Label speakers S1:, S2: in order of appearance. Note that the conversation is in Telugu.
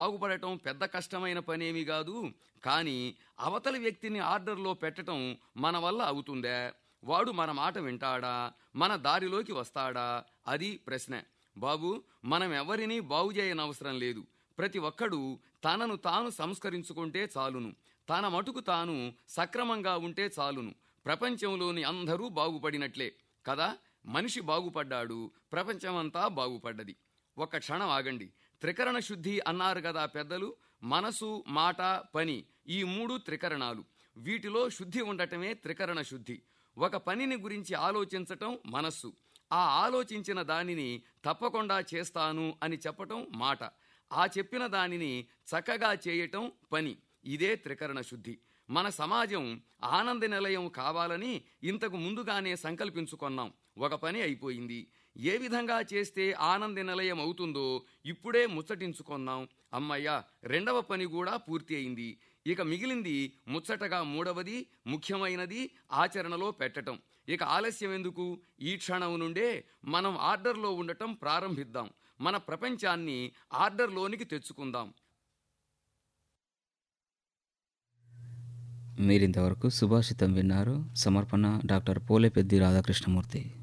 S1: బాగుపడటం పెద్ద కష్టమైన పనేమి కాదు కానీ అవతలి వ్యక్తిని ఆర్డర్లో పెట్టటం మన వల్ల అవుతుందా వాడు మన మాట వింటాడా మన దారిలోకి వస్తాడా అది ప్రశ్న బాబు మనం ఎవరినీ బాగు చేయనవసరం లేదు ప్రతి ఒక్కడు తనను తాను సంస్కరించుకుంటే చాలును తన మటుకు తాను సక్రమంగా ఉంటే చాలును ప్రపంచంలోని అందరూ బాగుపడినట్లే కదా మనిషి బాగుపడ్డాడు ప్రపంచమంతా బాగుపడ్డది ఒక క్షణం ఆగండి త్రికరణ శుద్ధి అన్నారు కదా పెద్దలు మనసు మాట పని ఈ మూడు త్రికరణాలు వీటిలో శుద్ధి ఉండటమే త్రికరణ శుద్ధి ఒక పనిని గురించి ఆలోచించటం మనస్సు ఆ ఆలోచించిన దానిని తప్పకుండా చేస్తాను అని చెప్పటం మాట ఆ చెప్పిన దానిని చక్కగా చేయటం పని ఇదే త్రికరణ శుద్ధి మన సమాజం ఆనంద నిలయం కావాలని ఇంతకు ముందుగానే సంకల్పించుకున్నాం ఒక పని అయిపోయింది ఏ విధంగా చేస్తే ఆనంద నిలయం అవుతుందో ఇప్పుడే ముచ్చటించుకున్నాం అమ్మయ్య రెండవ పని కూడా పూర్తి అయింది ఇక మిగిలింది ముచ్చటగా మూడవది ముఖ్యమైనది ఆచరణలో పెట్టటం ఇక ఆలస్యం ఎందుకు ఈ క్షణం నుండే మనం ఆర్డర్లో ఉండటం ప్రారంభిద్దాం మన ప్రపంచాన్ని ఆర్డర్లోనికి తెచ్చుకుందాం
S2: మీరింతవరకు సుభాషితం విన్నారు సమర్పణ డాక్టర్ పోలేపెద్ది రాధాకృష్ణమూర్తి